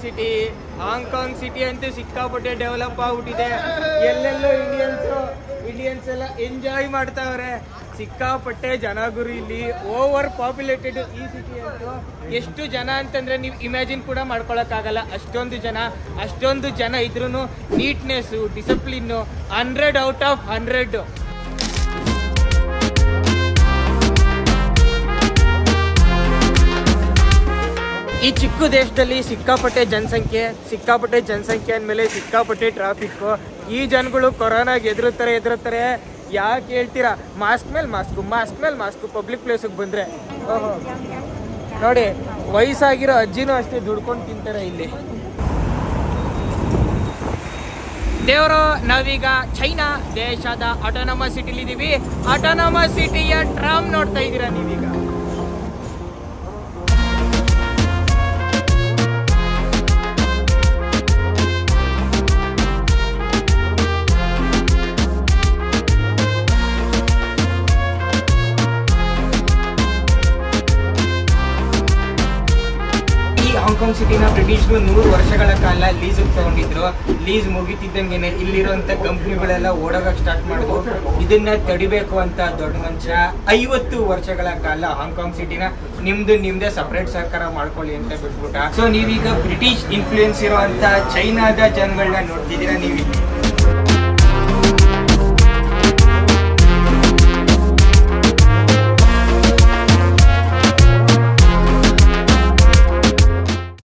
city Hong Kong city ಅಂತೂ ಸಿಕ್ಕಾಪಟ್ಟೆ develop ಆಗ್ಬಿಟ್ಟಿದೆ ಎಲ್ಲೆಲ್ಲೋ ಇಂಡಿಯನ್ಸ್ ಇಂಡಿಯನ್ಸ್ ಎಲ್ಲ ಎಂಜಾಯ್ ಮಾಡ್ತಾವ್ರೆ ಸಿಕ್ಕಾಪಟ್ಟೆ ಜನ ಗುರು ಇಲ್ಲಿ ಓವರ್ ಪಾಪ್ಯುಲೇಟೆಡ್ ಈ ಸಿಟಿ ಅಂತೂ ಎಷ್ಟು ಜನ ಅಂತಂದ್ರೆ ನೀವು ಇಮ್ಯಾಜಿನ್ ಕೂಡ ಮಾಡ್ಕೊಳಕ್ಕಾಗಲ್ಲ ಅಷ್ಟೊಂದು ಜನ ಅಷ್ಟೊಂದು ಜನ ಇದ್ರೂ neatness discipline hundred out of hundred ಈ ಚಿಕ್ಕ ದೇಶದಲ್ಲಿ ಸಿಕ್ಕಾಪಟ್ಟೆ ಜನಸಂಖ್ಯೆ ಸಿಕ್ಕಾಪಟ್ಟೆ ಜನಸಂಖ್ಯೆ ಅಂದಮೇಲೆ ಸಿಕ್ಕಾಪಟ್ಟೆ ಟ್ರಾಫಿಕ್ ಈ ಜನಗಳು ಕೊರೋನಾಗೆ ಎದುರುತ್ತಾರೆ ಎದುರುತ್ತಾರೆ ಯಾಕೆ ಹೇಳ್ತೀರಾ ಮಾಸ್ಕ್ ಮೇಲೆ ಮಾಸ್ಕು ಮಾಸ್ಕ್ ಮೇಲೆ ಮಾಸ್ಕು ಪಬ್ಲಿಕ್ ಪ್ಲೇಸಿಗೆ ಬಂದ್ರೆ ಓಹೋ ನೋಡಿ ವಯಸ್ಸಾಗಿರೋ ಅಜ್ಜಿನೂ ಅಷ್ಟೇ ದುಡ್ಕೊಂಡು ತಿಂತಾರೆ ಇಲ್ಲಿ ದೇವರು ನಾವೀಗ ಚೈನಾ ದೇಶದ ಆಟೋನಮಸ್ ಸಿಟಿಲಿ ಇದೀವಿ ಆಟೋನಮಸ್ ಸಿಟಿಯ ಟ್ರಾಮ್ ನೋಡ್ತಾ ಇದ್ದೀರಾ ನೀವೀಗ ಈ ಹಾಂಗ್ಕಾಂಗ್ ಸಿಟಿನ ಬ್ರಿಟಿಷ್ರು ನೂರು ವರ್ಷಗಳ ಕಾಲ ಲೀಸ್ ತಗೊಂಡಿದ್ರು ಲೀಸ್ ಮುಗಿತಿದ್ದಂಗೆನೆ ಇಲ್ಲಿರುವಂತ ಕಂಪ್ನಿಗಳೆಲ್ಲ ಓಡೋಗಕ್ ಸ್ಟಾರ್ಟ್ ಮಾಡಿದ್ರು ಇದನ್ನ ತಡಿಬೇಕು ಅಂತ ದೊಡ್ಡ ಮನುಷ್ಯ ಐವತ್ತು ವರ್ಷಗಳ ಕಾಲ ಹಾಂಗ್ಕಾಂಗ್ ಸಿಟಿನ ನಿಮ್ದು ನಿಮ್ದೇ ಸಪರೇಟ್ ಸರ್ಕಾರ ಮಾಡ್ಕೊಳ್ಳಿ ಅಂತ ಬಿಟ್ಬಿಟ್ಟ ಸೊ ನೀವೀಗ ಬ್ರಿಟಿಷ್ ಇನ್ಫ್ಲೂಯೆನ್ಸ್ ಇರುವಂತ ಚೈನಾದ ಜನಗಳನ್ನ ನೋಡ್ತಿದ್ದೀರಾ ನೀವು